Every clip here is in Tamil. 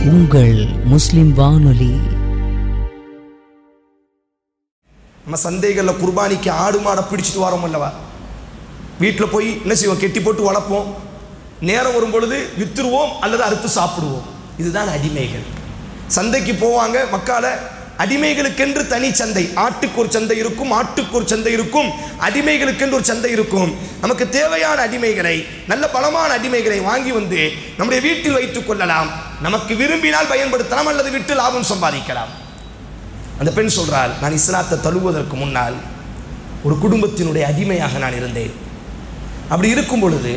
உங்கள் முஸ்லிம் வானொலி நம்ம சந்தைகளில் குர்பானிக்கு ஆடு மாடை பிடிச்சிட்டு வரோம் அல்லவா வீட்டில் போய் என்ன செய்வோம் கெட்டி போட்டு வளர்ப்போம் நேரம் வரும் பொழுது வித்துருவோம் அல்லது அறுத்து சாப்பிடுவோம் இதுதான் அடிமைகள் சந்தைக்கு போவாங்க மக்களை அடிமைகளுக்கென்று தனி சந்தை ஆட்டுக்கு ஒரு சந்தை இருக்கும் ஆட்டுக்கு ஒரு சந்தை இருக்கும் அடிமைகளுக்கென்று ஒரு சந்தை இருக்கும் நமக்கு தேவையான அடிமைகளை நல்ல பலமான அடிமைகளை வாங்கி வந்து நம்முடைய வீட்டில் வைத்துக் கொள்ளலாம் நமக்கு விரும்பினால் பயன்படுத்தலாம் அல்லது விட்டு லாபம் சம்பாதிக்கலாம் அந்த பெண் சொல்றாள் நான் இஸ்லாத்தை தழுவுவதற்கு முன்னால் ஒரு குடும்பத்தினுடைய அடிமையாக நான் இருந்தேன் அப்படி இருக்கும் பொழுது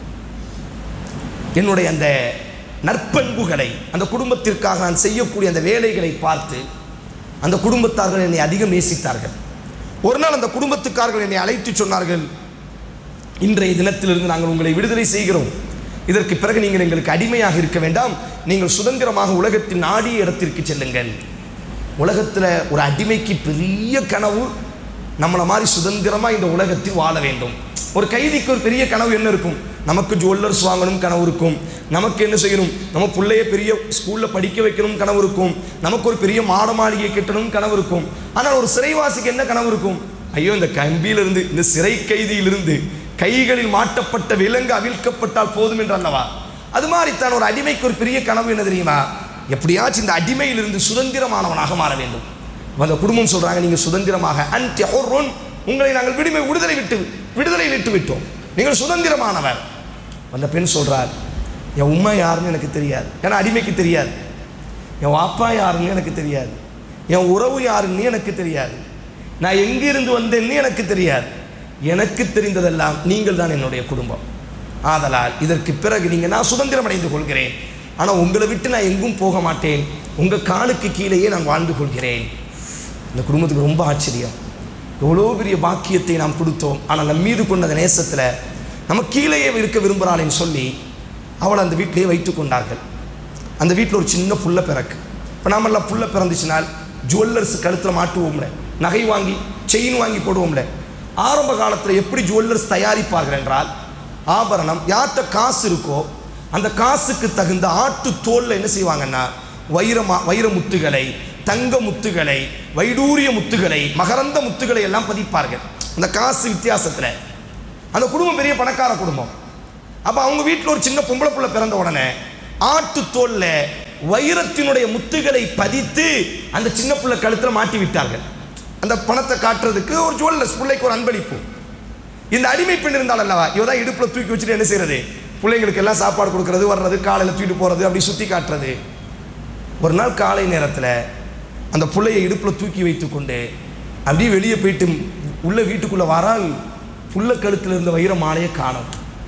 என்னுடைய அந்த நற்பண்புகளை அந்த குடும்பத்திற்காக நான் செய்யக்கூடிய அந்த வேலைகளை பார்த்து அந்த குடும்பத்தார்கள் என்னை அதிகம் நேசித்தார்கள் ஒரு நாள் அந்த குடும்பத்துக்காரர்கள் என்னை அழைத்து சொன்னார்கள் இன்றைய தினத்திலிருந்து நாங்கள் உங்களை விடுதலை செய்கிறோம் இதற்கு பிறகு நீங்கள் எங்களுக்கு அடிமையாக இருக்க வேண்டாம் நீங்கள் சுதந்திரமாக உலகத்தின் நாடிய இடத்திற்கு செல்லுங்கள் உலகத்தில் ஒரு அடிமைக்கு பெரிய கனவு நம்மளை மாதிரி சுதந்திரமாக இந்த உலகத்தில் வாழ வேண்டும் ஒரு கைதிக்கு ஒரு பெரிய கனவு என்ன இருக்கும் நமக்கு ஜுவல்லர்ஸ் வாங்கணும் கனவு இருக்கும் நமக்கு என்ன செய்யணும் நம்ம பிள்ளைய பெரிய ஸ்கூலில் படிக்க வைக்கணும் கனவு இருக்கும் நமக்கு ஒரு பெரிய மாட மாளிகை கட்டணும் கனவு இருக்கும் ஆனால் ஒரு சிறைவாசிக்கு என்ன கனவு இருக்கும் ஐயோ இந்த கம்பியிலிருந்து இந்த சிறை கைதியிலிருந்து கைகளில் மாட்டப்பட்ட விலங்கு அவிழ்க்கப்பட்டால் போதும் என்று அல்லவா அது மாதிரி தான் ஒரு அடிமைக்கு ஒரு பெரிய கனவு என்ன தெரியுமா எப்படியாச்சும் இந்த அடிமையிலிருந்து சுதந்திரமானவனாக மாற வேண்டும் அப்ப அந்த குடும்பம் சொல்றாங்க நீங்க சுதந்திரமாக அன்டி உங்களை நாங்கள் விடுமை விடுதலை விட்டு விடுதலை விட்டு விட்டோம் நீங்கள் சுதந்திரமானவர் அந்த பெண் சொல்றார் என் உண்மை யாருன்னு எனக்கு தெரியாது ஏன்னா அடிமைக்கு தெரியாது என் வாப்பா யாருன்னு எனக்கு தெரியாது என் உறவு யாருன்னு எனக்கு தெரியாது நான் எங்கிருந்து வந்தேன்னு எனக்கு தெரியாது எனக்கு தெரிந்ததெல்லாம் நீங்கள் தான் என்னுடைய குடும்பம் ஆதலால் இதற்கு பிறகு நீங்கள் நான் சுதந்திரம் அடைந்து கொள்கிறேன் ஆனால் உங்களை விட்டு நான் எங்கும் போக மாட்டேன் உங்கள் காலுக்கு கீழேயே நான் வாழ்ந்து கொள்கிறேன் இந்த குடும்பத்துக்கு ரொம்ப ஆச்சரியம் எவ்வளோ பெரிய பாக்கியத்தை நாம் கொடுத்தோம் ஆனால் நம் மீது கொண்ட அந்த நேசத்தில் நம்ம கீழேயே இருக்க விரும்புகிறாளேன்னு சொல்லி அவளை அந்த வீட்டிலேயே வைத்து கொண்டார்கள் அந்த வீட்டில் ஒரு சின்ன புள்ள பிறக்கு இப்போ நாமெல்லாம் புள்ள பிறந்துச்சுனால் ஜுவல்லர்ஸ் கழுத்தில் மாட்டுவோம்ல நகை வாங்கி செயின் வாங்கி போடுவோம்ல ஆரம்ப காலத்தில் எப்படி ஜுவல்லர்ஸ் தயாரிப்பார்கள் என்றால் ஆபரணம் யார்கிட்ட காசு இருக்கோ அந்த காசுக்கு தகுந்த ஆட்டு தோல்ல என்ன செய்வாங்கன்னா வைரமா வைர முத்துகளை தங்க முத்துகளை வைடூரிய முத்துகளை மகரந்த முத்துகளை எல்லாம் பதிப்பார்கள் அந்த காசு வித்தியாசத்தில் அந்த குடும்பம் பெரிய பணக்கார குடும்பம் அப்போ அவங்க வீட்டில் ஒரு சின்ன பொம்பளை புள்ள பிறந்த உடனே ஆட்டு தோல்ல வைரத்தினுடைய முத்துகளை பதித்து அந்த சின்ன புள்ள கழுத்தில் மாட்டி விட்டார்கள் அந்த பணத்தை காட்டுறதுக்கு ஒரு ஜுவல்லர்ஸ் பிள்ளைக்கு ஒரு அன்பளிப்பு இந்த அடிமை பெண் இருந்தால் அல்லவா இவ தான் இடுப்பில் தூக்கி வச்சுட்டு என்ன செய்யறது பிள்ளைங்களுக்கு எல்லாம் சாப்பாடு கொடுக்கறது வர்றது காலையில் தூக்கிட்டு போகிறது அப்படி சுற்றி காட்டுறது ஒரு நாள் காலை நேரத்தில் அந்த பிள்ளையை இடுப்பில் தூக்கி வைத்துக்கொண்டு அப்படியே வெளியே போயிட்டு உள்ள வீட்டுக்குள்ளே வரால் புள்ள கழுத்தில் இருந்த வைர மாலையை காணும்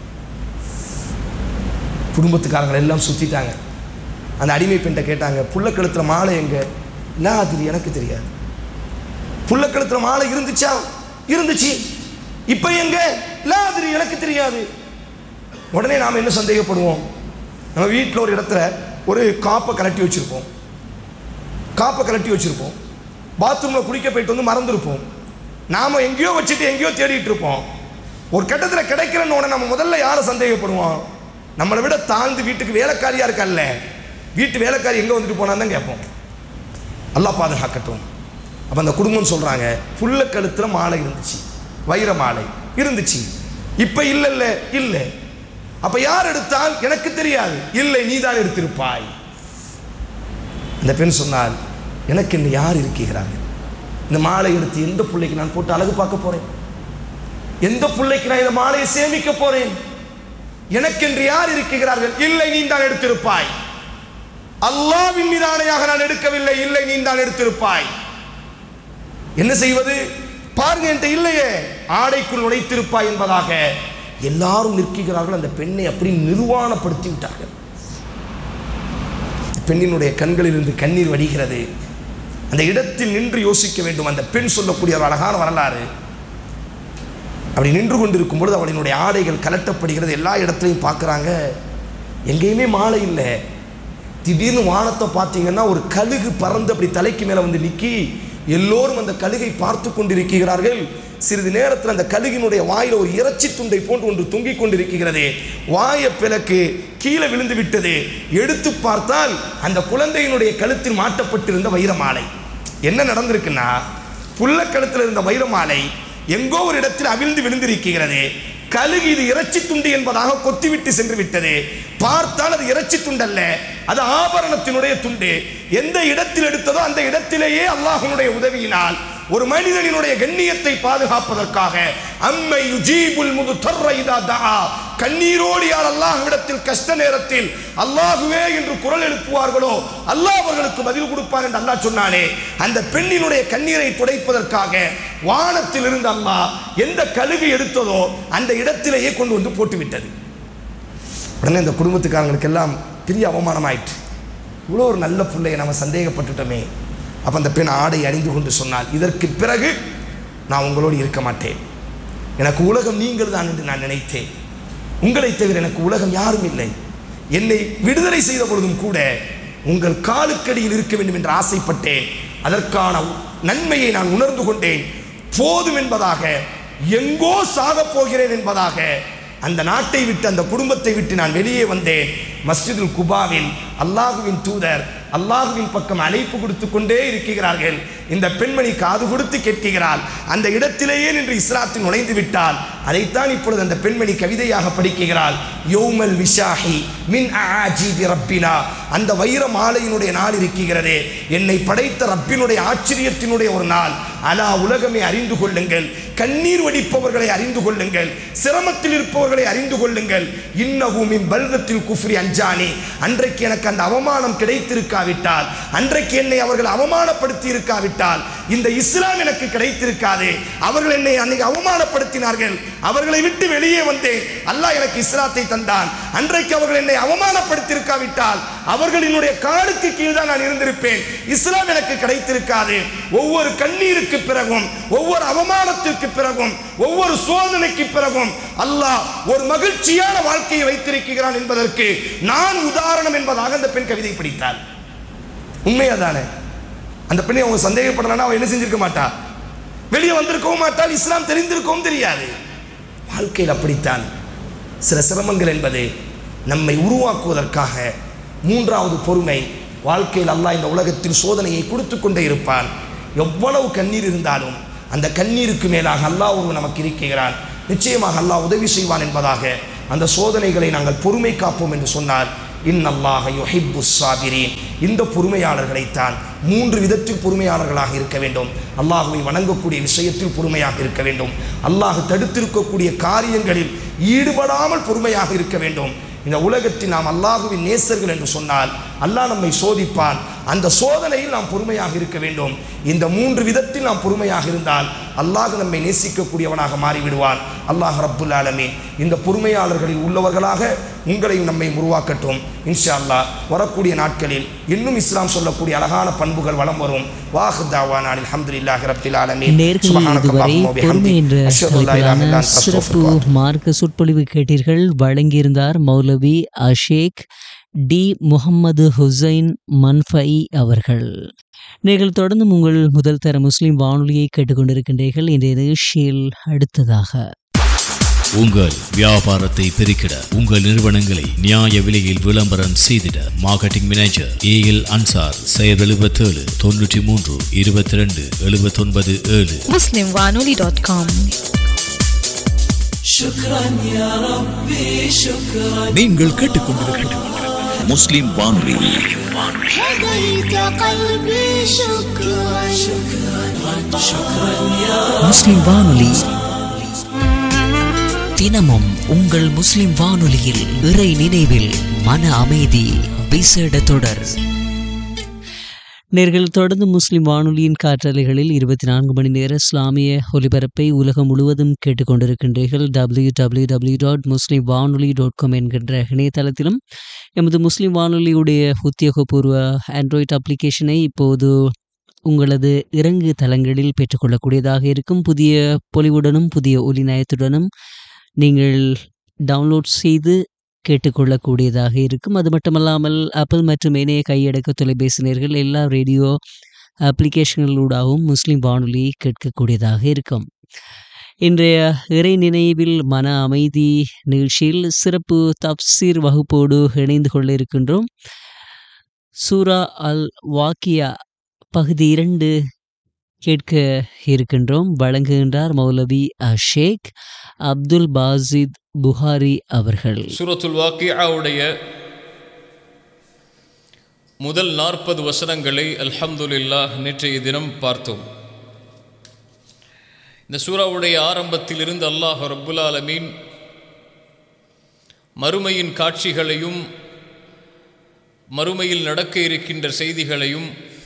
குடும்பத்துக்காரங்களை எல்லாம் சுற்றிட்டாங்க அந்த அடிமை பெண்கிட்ட கேட்டாங்க புள்ள கழுத்தில் மாலை எங்க இல்லை அது எனக்கு தெரியாது புள்ள கழுத்தில் மாலை இருந்துச்சா இருந்துச்சு இப்போ எங்க இல்லை அது எனக்கு தெரியாது உடனே நாம் என்ன சந்தேகப்படுவோம் நம்ம வீட்டில் ஒரு இடத்துல ஒரு காப்பை கலட்டி வச்சுருப்போம் காப்பை கலட்டி வச்சுருப்போம் பாத்ரூமில் குளிக்க போயிட்டு வந்து மறந்துருப்போம் நாம் எங்கேயோ வச்சுட்டு எங்கேயோ தேடிட்டு இருப்போம் ஒரு கட்டத்தில் கிடைக்கிறன்னு உடனே நம்ம முதல்ல யாரை சந்தேகப்படுவோம் நம்மளை விட தாழ்ந்து வீட்டுக்கு வேலைக்காரியா இருக்கல்ல வீட்டு வேலைக்காரி எங்கே வந்துட்டு போனான்னு தான் கேட்போம் அல்லாஹ் பாதுகாக்கட்டும் அப்போ அந்த குடும்பம் சொல்கிறாங்க புல்ல கழுத்தில் மாலை இருந்துச்சு வைர மாலை இருந்துச்சு இப்போ இல்லைல்ல இல்லை அப்போ யார் எடுத்தால் எனக்கு தெரியாது இல்லை நீ தான் எடுத்திருப்பாய் அந்த பெண் சொன்னால் எனக்கு இன்னும் யார் இருக்கிறார்கள் இந்த மாலை எடுத்து எந்த பிள்ளைக்கு நான் போட்டு அழகு பார்க்க போறேன் எந்த பிள்ளைக்கு நான் இந்த மாலையை சேமிக்க போறேன் எனக்கென்று யார் இருக்கிறார்கள் இல்லை நீ தான் எடுத்திருப்பாய் அல்லாவின் மீது ஆணையாக நான் எடுக்கவில்லை இல்லை நீ தான் எடுத்திருப்பாய் என்ன செய்வது பாருங்க என்கிட்ட இல்லையே ஆடைக்குள் நுழைத்திருப்பாய் என்பதாக எல்லாரும் நிற்கிறார்கள் அந்த பெண்ணை அப்படி நிர்வாணப்படுத்தி விட்டார்கள் பெண்ணினுடைய கண்களிலிருந்து கண்ணீர் வடிகிறது அந்த இடத்தில் நின்று யோசிக்க வேண்டும் அந்த பெண் சொல்லக்கூடிய ஒரு அழகான வரலாறு அப்படி நின்று கொண்டிருக்கும் பொழுது அவளினுடைய ஆடைகள் கலட்டப்படுகிறது எல்லா இடத்துலையும் பார்க்குறாங்க எங்கேயுமே மாலை இல்லை திடீர்னு வானத்தை பார்த்தீங்கன்னா ஒரு கழுகு பறந்து அப்படி தலைக்கு மேலே வந்து நிற்கி எல்லோரும் அந்த கழுகை பார்த்து கொண்டிருக்கிறார்கள் சிறிது நேரத்தில் அந்த கழுகினுடைய வாயில ஒரு இறைச்சி துண்டை போன்று ஒன்று தொங்கிக் கொண்டிருக்கிறது வாய பிளக்கு கீழே விழுந்து விட்டது எடுத்து பார்த்தால் அந்த குழந்தையினுடைய கழுத்தில் மாட்டப்பட்டிருந்த வைரமாலை என்ன நடந்திருக்குன்னா புள்ள கழுத்தில் இருந்த வைரமாலை எங்கோ ஒரு இடத்தில் அவிழ்ந்து விழுந்திருக்கிறது கழுகு இது இறைச்சி துண்டு என்பதாக கொத்திவிட்டு சென்று விட்டது பார்த்தால் அது இறைச்சி துண்டல்ல அது ஆபரணத்தினுடைய துண்டு எந்த இடத்தில் எடுத்ததோ அந்த இடத்திலேயே அல்லாஹ்வினுடைய உதவியினால் ஒரு மனிதனினுடைய கண்ணியத்தை பாதுகாப்பதற்காக அம்மை யுஜீபுல் முது இதா தஆ கண்ணீரோடு யார் அல்லாஹ்விடத்தில் கஷ்ட நேரத்தில் அல்லாஹுவே என்று குரல் எழுப்புவார்களோ அல்லாஹ் அவர்களுக்கு பதில் கொடுப்பார் என்று அல்லாஹ் சொன்னானே அந்த பெண்ணினுடைய கண்ணீரை துடைப்பதற்காக வானத்தில் இருந்து அல்லாஹ் எந்த கழுகு எடுத்ததோ அந்த இடத்திலேயே கொண்டு வந்து போட்டு விட்டது உடனே இந்த குடும்பத்துக்காரங்களுக்கு எல்லாம் பெரிய அவமானமாயிற்று இவ்வளோ ஒரு நல்ல பிள்ளையை நம்ம சந்தேகப்பட்டுட்டோமே அப்போ அந்த பெண் ஆடை அணிந்து கொண்டு சொன்னால் இதற்கு பிறகு நான் உங்களோடு இருக்க மாட்டேன் எனக்கு உலகம் நீங்கள் தான் என்று நான் நினைத்தேன் உங்களை தவிர எனக்கு உலகம் யாரும் இல்லை என்னை விடுதலை செய்த பொழுதும் கூட உங்கள் காலுக்கடியில் இருக்க வேண்டும் என்று ஆசைப்பட்டேன் அதற்கான நன்மையை நான் உணர்ந்து கொண்டேன் போதும் என்பதாக எங்கோ சாகப் போகிறேன் என்பதாக அந்த நாட்டை விட்டு அந்த குடும்பத்தை விட்டு நான் வெளியே வந்தேன் மஸ்ஜிதுல் குபாவில் அல்லாஹுவின் தூதர் அல்லாஹுவின் பக்கம் அழைப்பு கொடுத்து கொண்டே இருக்கிறார்கள் இந்த பெண்மணி காது கொடுத்து கேட்கிறாள் அந்த இடத்திலேயே நின்று இஸ்லாத்தில் நுழைந்து விட்டால் அதைத்தான் இப்பொழுது அந்த பெண்மணி கவிதையாக படிக்கிறாள் யோமல் விஷாஹி மின் ஆஜிபி ரப்பினா அந்த வைர மாலையினுடைய நாள் இருக்கிறதே என்னை படைத்த ரப்பினுடைய ஆச்சரியத்தினுடைய ஒரு நாள் அலா உலகமே அறிந்து கொள்ளுங்கள் கண்ணீர் வடிப்பவர்களை அறிந்து கொள்ளுங்கள் சிரமத்தில் இருப்பவர்களை அறிந்து கொள்ளுங்கள் இன்னஹூமின் பல்கத்தில் குஃப்ரி அஞ்சானி அன்றைக்கு எனக்கு அந்த அவமானம் கிடைத்திருக்காவிட்டால் அன்றைக்கு என்னை அவர்கள் அவமானப்படுத்தி இருக்காவிட்டால் இந்த இஸ்லாம் எனக்கு கிடைத்திருக்காது அவர்கள் என்னை அன்னைக்கு அவமானப்படுத்தினார்கள் அவர்களை விட்டு வெளியே வந்தேன் அல்லாஹ் எனக்கு இஸ்லாத்தை தந்தான் அன்றைக்கு அவர்கள் என்னை அவமானப்படுத்தியிருக்காவிட்டால் அவர்களினுடைய காலுக்கு கீழ் தான் நான் இருந்திருப்பேன் இஸ்லாம் எனக்கு கிடைத்திருக்காது ஒவ்வொரு கண்ணீருக்கு பிறகும் ஒவ்வொரு அவமானத்திற்கு பிறகும் ஒவ்வொரு சோதனைக்கு பிறகும் அல்லாஹ் ஒரு மகிழ்ச்சியான வாழ்க்கையை வைத்திருக்கிறான் என்பதற்கு நான் உதாரணம் என்பதாக அந்த பெண் கவிதை படித்தாள் உண்மையாதானே அந்த பெண்ணை அவங்க சந்தேகப்படலன்னா அவன் என்ன செஞ்சிருக்க மாட்டா வெளியே வந்திருக்கவும் மாட்டால் இஸ்லாம் தெரிந்திருக்கவும் தெரியாது வாழ்க்கையில் அப்படித்தான் சில சிரமங்கள் என்பது நம்மை உருவாக்குவதற்காக மூன்றாவது பொறுமை வாழ்க்கையில் அல்லாஹ் இந்த உலகத்தில் சோதனையை கொடுத்து கொண்டே இருப்பான் எவ்வளவு கண்ணீர் இருந்தாலும் அந்த கண்ணீருக்கு மேலாக அல்லாஹ் ஒரு நமக்கு இருக்கிறான் நிச்சயமாக அல்லாஹ் உதவி செய்வான் என்பதாக அந்த சோதனைகளை நாங்கள் பொறுமை காப்போம் என்று சொன்னார் இன்னல்லாஹ யுஹிப்பு சாபிரீன் இந்த பொறுமையாளர்களைத்தான் மூன்று விதத்தில் பொறுமையாளர்களாக இருக்க வேண்டும் அல்லாஹுவை வணங்கக்கூடிய விஷயத்தில் பொறுமையாக இருக்க வேண்டும் அல்லாஹ் தடுத்திருக்கக்கூடிய காரியங்களில் ஈடுபடாமல் பொறுமையாக இருக்க வேண்டும் இந்த உலகத்தில் நாம் அல்லாஹுவின் நேசர்கள் என்று சொன்னால் அல்லாஹ் நம்மை சோதிப்பான் அந்த சோதனையில் நாம் பொறுமையாக இருக்க வேண்டும் இந்த மூன்று விதத்தில் நாம் பொறுமையாக இருந்தால் அல்லாஹ் நம்மை நேசிக்கக்கூடியவனாக மாறிவிடுவான் அல்லாஹ் ரப்புல் ஆலமீன் இந்த பொறுமையாளர்களில் உள்ளவர்களாக உங்களையும் நம்மை உருவாக்கட்டும் இன்ஷா அல்லாஹ் வரக்கூடிய நாட்களில் இன்னும் இஸ்லாம் சொல்லக்கூடிய அழகான பண்புகள் வளம் வரும் வாஹு தாவான் அல்ஹம்துலில்லாஹி ரப்பில் ஆலமீன் நேர்கள் சுப்ஹானக இதுவரை அல்லாஹும்ம வ பொறுமை பிஹம்திக். என்ற அஷ்ஹது அல்லா இலாஹ இல்லா தலைப்பிலான அன்த சிறப்பு அஸ்தக்ஃபிருக்க வ அத்தூபு மார்க்க சொற்பொழிவு கேட்டீர்கள் வழங்கியிருந்தார் மௌலவி அஷேக் டி முகம்மது ஹுசைன் மன்ஃபை அவர்கள் நீங்கள் தொடர்ந்து உங்கள் முதல் தர முஸ்லிம் வானொலியை கேட்டுக்கொண்டிருக்கின்றீர்கள் இன்றைய நிகழ்ச்சியில் அடுத்ததாக உங்கள் வியாபாரத்தை பெருக்கிட உங்கள் நிறுவனங்களை நியாய விலையில் விளம்பரம் செய்திட marketing manager A L Ansar செயல் எழுபத்தேழு தொண்ணூற்றி மூன்று இருபத்தி ரெண்டு எழுபத்தொன்பது ஏழு muslimwanoli.com நீங்கள் கேட்டுக்கொண்டிருப்பது முஸ்லிம் வானொலி هديت قلبي شكرا முஸ்லிம் வானொலி தினமும் உங்கள் முஸ்லிம் வானொலியில் இறை நினைவில் மன அமைதி விசேட தொடர் நேர்கள் தொடர்ந்து முஸ்லிம் வானொலியின் காற்றலைகளில் இருபத்தி நான்கு மணி நேர இஸ்லாமிய ஒலிபரப்பை உலகம் முழுவதும் கேட்டுக்கொண்டிருக்கின்றீர்கள் W W W dot Muslim Vanoli dot com என்கின்ற இணையதளத்திலும் எமது முஸ்லிம் வானொலியுடைய உத்தியோகபூர்வ ஆண்ட்ராய்ட் அப்ளிகேஷனை இப்போது உங்களது இறங்கு தளங்களில் பெற்றுக்கொள்ளக்கூடியதாக இருக்கும் புதிய பொலிவுடனும் புதிய ஒலி நயத்துடனும் நீங்கள் டவுன்லோட் செய்து கேட்டுக்கொள்ளக்கூடியதாக இருக்கும் அது மட்டுமல்லாமல் ஆப்பிள் மற்றும் இணைய கையடக்க தொலைபேசி நேர்கள் எல்லா ரேடியோ அப்ளிகேஷன்களூடாகவும் முஸ்லிம் வானொலி கேட்கக்கூடியதாக இருக்கும் இன்றைய இறை நினைவில் மன அமைதி நிகழ்ச்சியில் சிறப்பு தப்சீர் வகுப்போடு இணைந்து கொள்ள இருக்கின்றோம் சூரா அல் வாக்கியா பகுதி இரண்டு கேட்க இருக்கின்றோம் வழங்குகின்றார் மௌலவி ஷேக் அப்துல் பாசித் புகாரி அவர்கள் சூரத்துல் வாக்கியாவுடைய முதல் நாற்பது வசனங்களை அல்ஹம்துலில்லாஹ் நேற்றைய தினம் பார்த்தோம் இந்த சூறாவுடைய ஆரம்பத்திலிருந்து அல்லாஹ் ரப்புல் ஆலமீன் மறுமையின் காட்சிகளையும் மறுமையில் நடக்க இருக்கின்ற செய்திகளையும்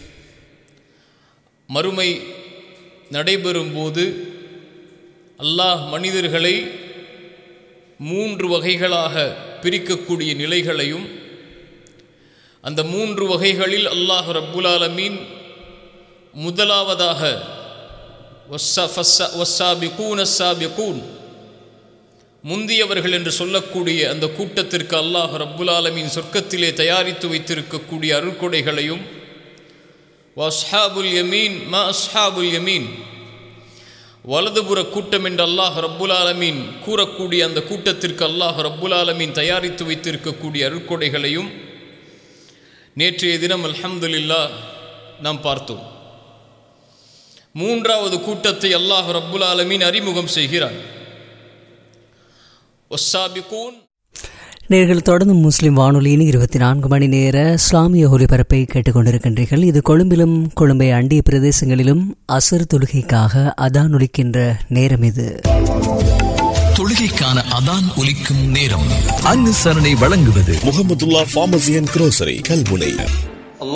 மறுமை நடைபெறும்போது அல்லாஹ் மனிதர்களை மூன்று வகைகளாக பிரிக்கக்கூடிய நிலைகளையும் அந்த மூன்று வகைகளில் அல்லாஹ் ரப்புல் ஆலமீன் முதலாவதாக வஸ்ஸா- ஃபஸ்ஸா- வஸ்ஸாபிகூன ஸாபிகூன் முந்தியவர்கள் என்று சொல்லக்கூடிய அந்த கூட்டத்திற்கு அல்லாஹ் ரப்புல் ஆலமீன் சொர்க்கத்திலே தயாரித்து வைத்திருக்கக்கூடிய அருள்கொடைகளையும் வஸ்ஹாபுல் யமீன் ம அஸ்ஹாபுல் யமீன் வலதுபுற கூட்டம் என்று அல்லாஹ் ரப்புல் ஆலமீன் கூறக்கூடிய அந்த கூட்டத்திற்கு அல்லாஹ் ரப்புல் ஆலமீன் தயாரித்து வைத்திருக்கக்கூடிய அருட்கொடைகளையும் நேற்றைய தினம் அல்ஹம்துலில்லாஹ் நாம் பார்த்தோம் மூன்றாவது கூட்டத்தை அல்லாஹ் ரப்புல் ஆலமீன் அறிமுகம் செய்கிறான் ஒஸ்ஸாபிகூன் நேர்கள் தொடர்ந்து முஸ்லிம் வானொலியின் இருபத்தி நான்கு மணி நேர இஸ்லாமிய ஒலிபரப்பை கேட்டுக்கொண்டிருக்கின்றீர்கள் இது கொழும்பிலும் கொழும்பை அண்டிய பிரதேசங்களிலும் அசர் தொழுகைக்காக அதான் ஒலிக்கின்ற நேரம் இது தொழுகைக்கான அதான் ஒலிக்கும் நேரம் அனுசரணை வழங்குவது Mohamedulla pharmacy and grocery Kalmunai